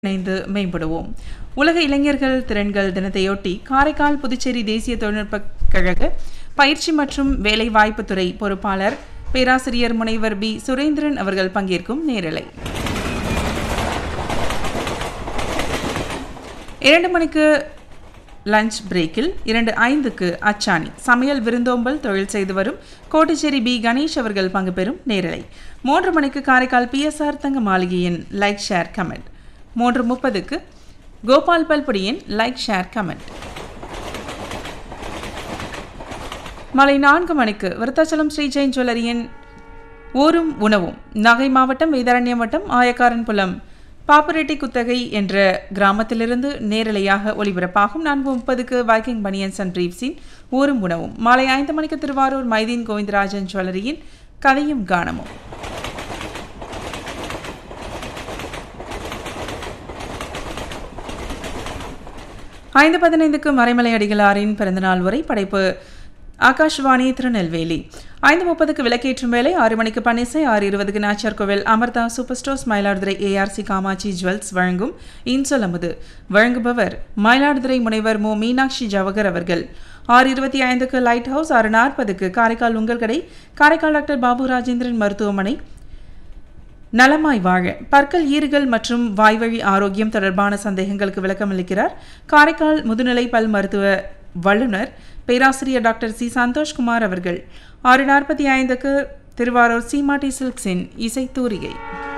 இணைந்து மேம்படுவோம் உலக இளைஞர்கள் திறன்கள் தினத்தையொட்டி காரைக்கால் புதுச்சேரி தேசிய தொழில்நுட்பக் கழக பயிற்சி மற்றும் வேலைவாய்ப்புத்துறை பொறுப்பாளர் பேராசிரியர் முனைவர் பி சுரேந்திரன் அவர்கள் பங்கேற்கும் நேரலை இரண்டு மணிக்கு லஞ்ச் பிரேக்கில் இரண்டு ஐந்துக்கு அச்சாணி சமையல் விருந்தோம்பல் தொழில் செய்து வரும் கோட்டிச்சேரி பி கணேஷ் அவர்கள் பங்கு பெறும் நேரலை மூன்று மணிக்கு காரைக்கால் பிஎஸ்ஆர் தங்க மாளிகையின் லைக் ஷேர் கமெண்ட் மூன்று முப்பதுக்கு கோபால் பல்படியின் லைக் ஷேர் கமெண்ட் மாலை நான்கு மணிக்கு விருத்தாச்சலம் ஸ்ரீ ஜெயின் ஜுவல்லரியின் ஊரும் உணவும் நாகை மாவட்டம் வேதாரண்யம் வட்டம் ஆயக்காரன்புலம் பாப்பரெட்டி குத்தகை என்ற கிராமத்திலிருந்து நேரலையாக ஒளிபரப்பாகும் நான்கு முப்பதுக்கு வைக்கிங் பனியன்ஸ் அண்ட் பிரீப்ஸின் ஊரும் உணவும் மாலை ஐந்து மணிக்கு திருவாரூர் மைதீன் கோவிந்தராஜன் ஜுவல்லரியின் கதையும் கானமும் ஐந்து பதினைந்துக்கு மறைமலை அடிகளாரின் பிறந்தநாள் உரை படைப்பு ஆகாஷ்வாணி திருநெல்வேலி ஐந்து முப்பதுக்கு விளக்கேற்றும் வேலை ஆறு மணிக்கு பன்னிசை ஆறு இருபதுக்கு Nachiyar Kovil Amirtha super stores Mayiladuthurai ARC Kamakshi jewels வழங்கும் இன்சொல் அமுது வழங்குபவர் மயிலாடுதுறை முனைவர் மு மீனாட்சி ஜவகர் அவர்கள் ஆறு இருபத்தி ஐந்துக்கு லைட் ஹவுஸ் ஆறு நாற்பதுக்கு காரைக்கால் உங்கள் கடை காரைக்கால் டாக்டர் பாபு ராஜேந்திரன் மருத்துவமனை நலமாய் வாழ பற்கள் ஈறுகள் மற்றும் வாய்வழி ஆரோக்கியம் தொடர்பான சந்தேகங்களுக்கு விளக்கம் அளிக்கிறார் காரைக்கால் முதுநிலை பல் மருத்துவ வல்லுநர் பேராசிரியர் டாக்டர் சி சந்தோஷ்குமார் அவர்கள் ஆறு நாற்பத்தி ஐந்துக்கு திருவாரூர் சீமாட்டி சில்க்ஸின் இசை தூரிகை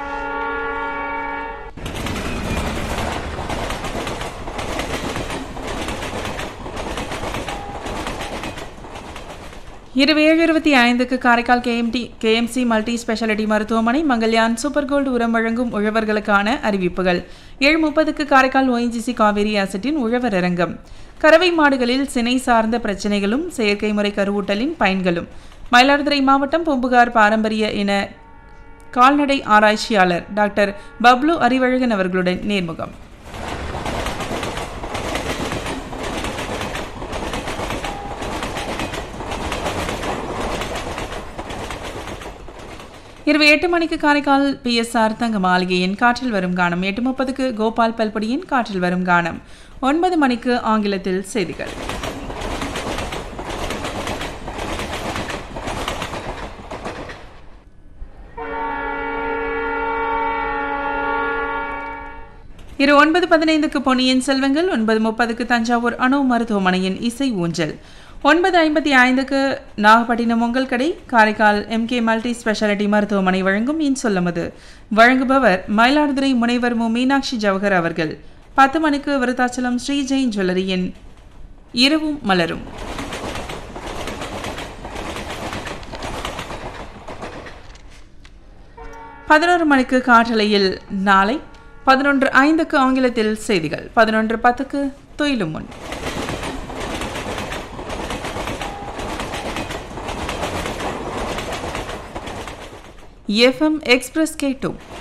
இரவு ஏழு இருபத்தி ஐந்துக்கு Karaikal KMT KMC multi speciality மருத்துவமனை மங்கல்யான் சூப்பர் கோல்டு உரம் வழங்கும் உழவர்களுக்கான அறிவிப்புகள் ஏழு முப்பதுக்கு காரைக்கால் ஓஎன்ஜிசி காவேரி ஆசிட்டின் உழவர் அரங்கம் கறவை மாடுகளில் சினை சார்ந்த பிரச்சனைகளும் செயற்கை முறை கருவூட்டலின் பயன்களும் மயிலாடுதுறை மாவட்டம் பூம்புகார் பாரம்பரிய இன கால்நடை ஆராய்ச்சியாளர் டாக்டர் பப்ளு அறிவழகன் அவர்களுடன் நேர்முகம் இரவு எட்டு மணிக்கு காரைக்கால் பிஎஸ்ஆர் தங்க மாளிகையின் காற்றில் வரும் கானம் எட்டு முப்பதுக்கு கோபால் பல்படியின் காற்றில் வரும் கானம் ஒன்பது மணிக்கு ஆங்கிலத்தில் செய்திகள் இரு ஒன்பது பதினைந்துக்கு பொன்னியின் செல்வங்கள் ஒன்பது முப்பதுக்கு தஞ்சாவூர் அணு மருத்துவமனையின் இசை ஊஞ்சல் ஒன்பது ஐம்பத்தி ஐந்துக்கு நாகப்பட்டினம் உங்கள் கடை காரைக்கால் எம்கே மல்டி ஸ்பெஷாலிட்டி மருத்துவமனை வழங்கும் இன்சொல்லமது வழங்குபவர் மயிலாடுதுறை முனைவர் மு மீனாட்சி ஜவஹர் அவர்கள் பத்து மணிக்கு விருத்தாச்சலம் ஸ்ரீ ஜெயின் ஜுவல்லரியின் இரவும் மலரும் பதினோரு மணிக்கு காற்றலையில் நாளை பதினொன்று ஐந்துக்கு ஆங்கிலத்தில் செய்திகள் பதினொன்று பத்துக்கு தொயிலும் முன் எஃப்எம் எக்ஸ்பிரஸ் கேட்டோம்